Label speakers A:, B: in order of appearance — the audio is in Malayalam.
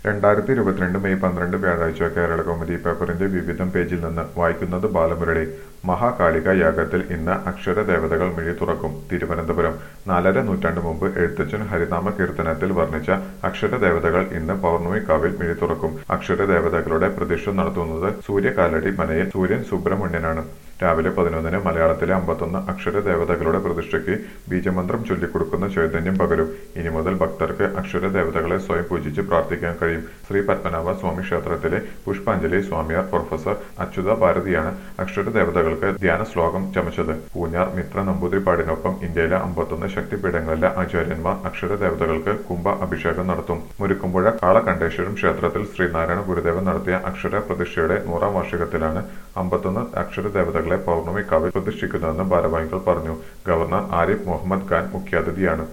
A: രണ്ടായിരത്തി ഇരുപത്തിരണ്ട് മെയ് പന്ത്രണ്ട് വ്യാഴാഴ്ച കേരള കൗമുദി പേപ്പറിന്റെ വിവിധം പേജിൽ നിന്ന് വായിക്കുന്നത് ബാലമുരളി മഹാകാളിക യാഗത്തിൽ ഇന്ന് അക്ഷരദേവതകൾ മിഴി തുറക്കും തിരുവനന്തപുരം നാലര നൂറ്റാണ്ട് മുമ്പ് എഴുത്തച്ഛൻ ഹരിനാമ കീർത്തനത്തിൽ വർണ്ണിച്ച അക്ഷരദേവതകൾ ഇന്ന് പൗർണമിക്കാവിൽ മിഴി തുറക്കും അക്ഷരദേവതകളുടെ പ്രതിഷ്ഠ നടത്തുന്നത് സൂര്യകാലടി മനയിൽ സൂര്യൻ സുബ്രഹ്മണ്യനാണ് രാവിലെ പതിനൊന്നിന് മലയാളത്തിലെ അമ്പത്തൊന്ന് അക്ഷരദേവതകളുടെ പ്രതിഷ്ഠയ്ക്ക് ബീജമന്ത്രം ചൊല്ലിക്കൊടുക്കുന്ന ചൈതന്യം പകരും ഇനി മുതൽ ഭക്തർക്ക് അക്ഷരദേവതകളെ സ്വയം പൂജിച്ച് പ്രാർത്ഥിക്കാൻ കഴിയും ശ്രീ പത്മനാഭ സ്വാമി ക്ഷേത്രത്തിലെ പുഷ്പാഞ്ജലി സ്വാമിയാർ പ്രൊഫസർ അച്യുത ഭാരതിയാണ് അക്ഷരദേവതകൾക്ക് ധ്യാന ശ്ലോകം ചമച്ചത് പൂഞ്ഞാർ മിത്ര നമ്പൂതിരിപ്പാടിനൊപ്പം ഇന്ത്യയിലെ അമ്പത്തൊന്ന് ശക്തിപീഠങ്ങളിലെ ആചാര്യന്മാർ അക്ഷരദേവതകൾക്ക് കുംഭ അഭിഷേകം നടത്തും മുരുക്കുമ്പുഴ കാളകണ്ഠേശ്വരം ക്ഷേത്രത്തിൽ ശ്രീനാരായണ ഗുരുദേവൻ നടത്തിയ അക്ഷര പ്രതിഷ്ഠയുടെ നൂറാം വാർഷികത്തിലാണ് അമ്പത്തൊന്ന് അക്ഷരദേവതകളെ പൗർണമിക്കാവിൽ പ്രതിഷ്ഠിക്കുന്നതെന്ന് ഭാരവാഹികൾ പറഞ്ഞു ഗവർണർ ആരിഫ് മുഹമ്മദ് ഖാൻ മുഖ്യാതിഥിയാണ്